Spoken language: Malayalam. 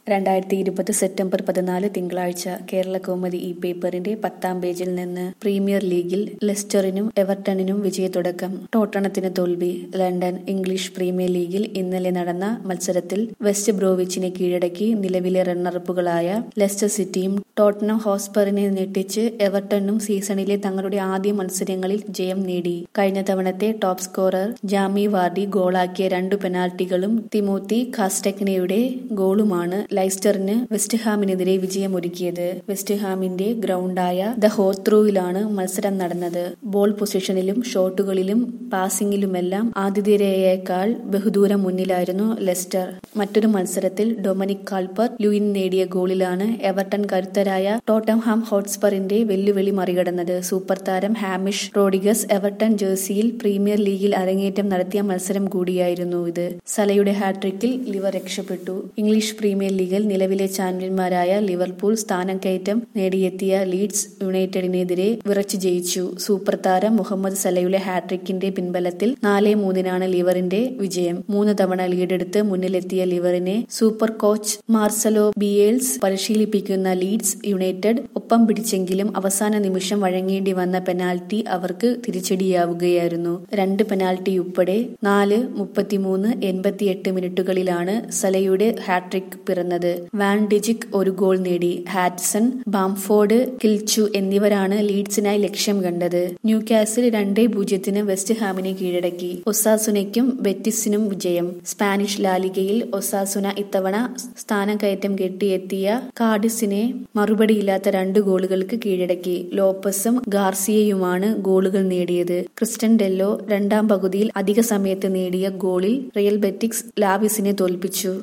രണ്ടായിരത്തി ഇരുപത് സെപ്റ്റംബർ പതിനാല് തിങ്കളാഴ്ച കേരള കൗമുദി ഈ പേപ്പറിന്റെ പത്താം പേജിൽ നിന്ന് പ്രീമിയർ ലീഗിൽ ലെസ്റ്ററിനും എവർട്ടണിനും വിജയത്തുടക്കം ടോട്ടണത്തിന് തോൽവി ലണ്ടൻ ഇംഗ്ലീഷ് പ്രീമിയർ ലീഗിൽ ഇന്നലെ നടന്ന മത്സരത്തിൽ വെസ്റ്റ് ബ്രോവിച്ചിനെ കീഴടക്കി നിലവിലെ റണ്ണറപ്പുകളായ ലെസ്റ്റർ സിറ്റിയും ടോട്ടനം ഹോസ്പറിനെ ഞെട്ടിച്ച് എവർട്ടണും സീസണിലെ തങ്ങളുടെ ആദ്യ മത്സരങ്ങളിൽ ജയം നേടി കഴിഞ്ഞ തവണത്തെ ടോപ്പ് സ്കോറർ ജാമി വാർഡി ഗോളാക്കിയ രണ്ടു പെനാൽറ്റികളും തിമോത്തി കാസ്റ്റെക്നയുടെ ഗോളുമാണ് ലൈസ്റ്ററിന് വെസ്റ്റ് ഹാമിനെതിരെ വിജയമൊരുക്കിയത് വെസ്റ്റ് ഹാമിന്റെ ഗ്രൗണ്ടായ ദ ഹോത്രൂവിലാണ് മത്സരം നടന്നത് ബോൾ പൊസിഷനിലും ഷോട്ടുകളിലും പാസിംഗിലുമെല്ലാം ആതിഥേയയേക്കാൾ ബഹുദൂരം മുന്നിലായിരുന്നു ലെസ്റ്റർ മറ്റൊരു മത്സരത്തിൽ ഡൊമിനിക് കാൽപ്പർ ലൂയിൻ നേടിയ ഗോളിലാണ് എവർട്ടൺ കരുത്തരായ ടോട്ടംഹാം ഹോട്ട്സ്പറിന്റെ വെല്ലുവിളി മറികടന്നത് സൂപ്പർ താരം ഹാമിഷ് റോഡിഗസ് എവർട്ടൺ ജേഴ്സിയിൽ പ്രീമിയർ ലീഗിൽ അരങ്ങേറ്റം നടത്തിയ മത്സരം കൂടിയായിരുന്നു ഇത് സലയുടെ ഹാട്രിക്കിൽ ലിവർ രക്ഷപ്പെട്ടു ഇംഗ്ലീഷ് പ്രീമിയർ ലീഗിൽ നിലവിലെ ചാമ്പ്യന്മാരായ ലിവർപൂൾ സ്ഥാനം കയറ്റം നേടിയെത്തിയ ലീഡ്സ് യുണൈറ്റഡിനെതിരെ വിറച്ചു ജയിച്ചു സൂപ്പർ താരം മുഹമ്മദ് സലയുടെ ഹാട്രിക്കിന്റെ പിൻബലത്തിൽ നാല് മൂന്നിനാണ് ലിവറിന്റെ വിജയം മൂന്ന് തവണ ലീഡെടുത്ത് മുന്നിലെത്തിയ ലിവറിനെ സൂപ്പർ കോച്ച് മാർസലോ ബിയേൽസ് പരിശീലിപ്പിക്കുന്ന ലീഡ്സ് യുണൈറ്റഡ് ഒപ്പം പിടിച്ചെങ്കിലും അവസാന നിമിഷം വഴങ്ങേണ്ടി വന്ന പെനാൽറ്റി അവർക്ക് തിരിച്ചടിയാവുകയായിരുന്നു രണ്ട് പെനാൽറ്റി ഉൾപ്പെടെ നാല് മുപ്പത്തിമൂന്ന് എൺപത്തിയെട്ട് മിനിറ്റുകളിലാണ് സലയുടെ ഹാട്രിക് പിറന്നത് വാൻ ഡിജിക് ഒരു ഗോൾ നേടി ഹാറ്റ്സൺ ബാംഫോർഡ് കിൽച്ചു എന്നിവരാണ് ലീഡ്സിനായി ലക്ഷ്യം കണ്ടത് ന്യൂ കാസിൽ രണ്ടേ പൂജ്യത്തിന് വെസ്റ്റ് ഹാമിനെ കീഴടക്കി ഒസാസുനയ്ക്കും ബെറ്റിസിനും വിജയം സ്പാനിഷ് ലാലിഗയിൽ ഒസാസുന ഇത്തവണ സ്ഥാനം കയറ്റം കെട്ടിയെത്തിയ കാർഡിസിനെ മറുപടിയില്ലാത്ത രണ്ട് ഗോളുകൾക്ക് കീഴടക്കി ലോപ്പസും ഗാർസിയയുമാണ് ഗോളുകൾ നേടിയത് ക്രിസ്റ്റൻ ഡെല്ലോ രണ്ടാം പകുതിയിൽ അധിക സമയത്ത് നേടിയ ഗോളിൽ റിയൽ ബെറ്റിക്സ് ലാവിസിനെ തോൽപ്പിച്ചു